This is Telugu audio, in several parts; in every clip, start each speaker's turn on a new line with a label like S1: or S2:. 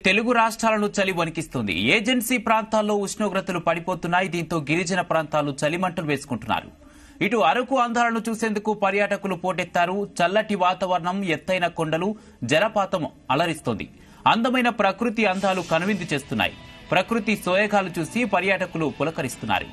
S1: తెలుగు రాష్ట్రాలను చలి వణికిస్తుంది ఏజెన్సీ ప్రాంతాల్లో ఉష్ణోగ్రతలు పడిపోతున్నాయి దీంతో గిరిజన ప్రాంతాలు చలిమంటలు వేసుకుంటున్నారు ఇటు అరకు అందాలను చూసేందుకు పర్యాటకులు పోటెత్తారు చల్లటి వాతావరణం ఎత్తైన కొండలు జలపాతం అలరిస్తోంది అందమైన ప్రకృతి అందాలు కనువిందు చేస్తున్నాయి ప్రకృతి సోయగాలు చూసి పర్యాటకులు పులకరిస్తున్నారు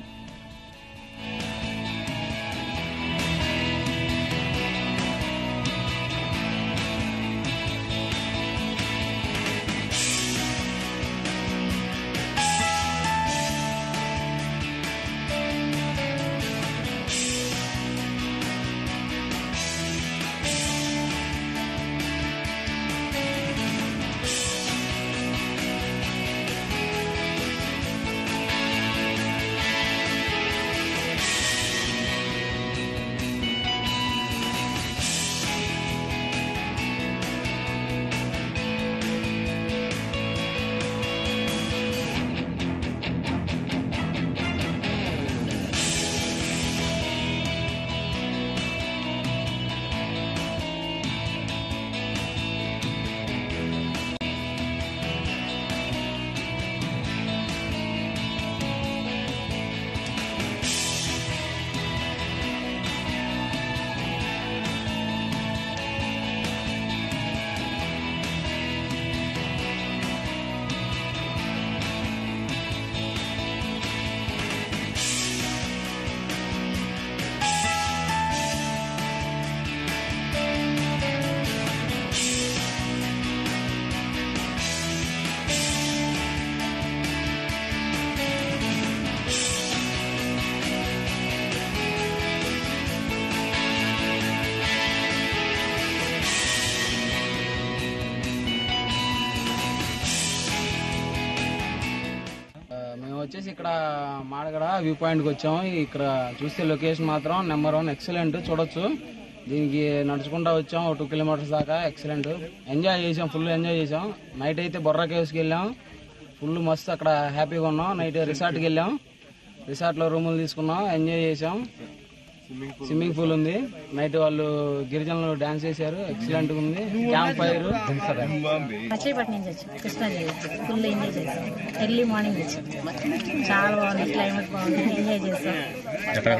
S2: ఆ, మేము వచ్చేసి ఇక్కడ మాడగడ వ్యూ పాయింట్కి వచ్చాము ఇక్కడ చూస్తే లొకేషన్ మాత్రం నెంబర్ వన్ ఎక్సలెంట్ చూడొచ్చు దీనికి నడుచుకుంటా వచ్చాం ఒక టూ కిలోమీటర్స్ దాకా ఎక్సలెంట్ ఎంజాయ్ చేసాం ఫుల్ ఎంజాయ్ చేసాం నైట్ అయితే బొర్రా కేవ్స్కి వెళ్ళాం ఫుల్ మస్తు అక్కడ హ్యాపీగా ఉన్నాం నైట్ రిసార్ట్కి వెళ్ళాం రిసార్ట్లో రూములు తీసుకున్నాం ఎంజాయ్ చేసాం స్విమ్మింగ్ పూల్ ఉంది నైట్ వాళ్ళు గిరిజనులు డాన్స్ చేశారు ఎక్సలెంట్ ఉంది క్యాంప్ ఫైర్
S3: మచిలీపట్నం నుంచి వచ్చాం కృష్ణా జిల్లా ఫుల్ ఎంజాయ్ చేసాం ఎర్లీ మార్నింగ్ వచ్చాం చాలా బాగుంది క్లైమేట్ బాగుంది ఎంజాయ్ చేసాం
S4: ఎక్కడ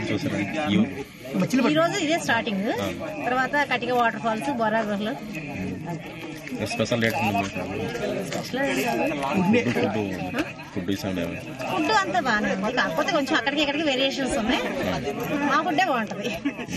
S4: చూసారు
S3: ఈ రోజు ఇదే స్టార్టింగ్ తర్వాత కటిక వాటర్ ఫాల్స్ బొర్రా గుహలు
S4: special rate
S3: special
S4: food food ఇస్తాండి
S3: ఫుడ్ అంతా బాగానే ఉంది కాకపోతే కొంచెం అక్కడికి ఇక్కడికి వేరియేషన్స్ ఉన్నాయి మా ఫుడ్డే బాగుంటది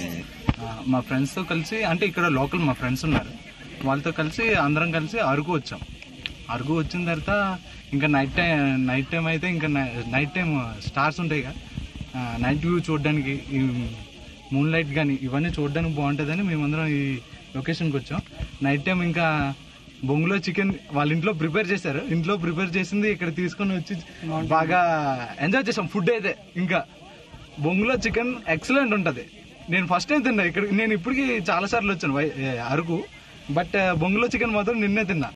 S5: ఆ, మా ఫ్రెండ్స్ తో కలిసి అంటే ఇక్కడ లోకల్ మా ఫ్రెండ్స్ ఉన్నారు వాళ్ళతో కలిసి అందరం కలిసి అరకు వచ్చాం అరకు వచ్చిన తర్వాత ఇంకా నైట్ టైం నైట్ టైం అయితే ఇంకా నైట్ టైం స్టార్స్ ఉంటాయి కదా నైట్ వ్యూ చూడడానికి ఈ మూన్ లైట్ కానీ ఇవన్నీ చూడడానికి బాగుంటుందని మేమందరం ఈ లొకేషన్కి వచ్చాం నైట్ టైం ఇంకా బొంగులో చికెన్ వాళ్ళ ఇంట్లో ప్రిపేర్ చేశారు ఇంట్లో ప్రిపేర్ చేసింది ఇక్కడ తీసుకొని వచ్చి బాగా ఎంజాయ్ చేసాం ఫుడ్ అయితే ఇంకా బొంగులో చికెన్ ఎక్సలెంట్ ఉంటది నేను ఫస్ట్ టైం తిన్నా ఇక్కడ నేను ఇప్పటికి చాలా సార్లు వచ్చాను వై- ఏ, అరకు బట్ బొంగులో చికెన్ మాత్రం నిన్నే తిన్నా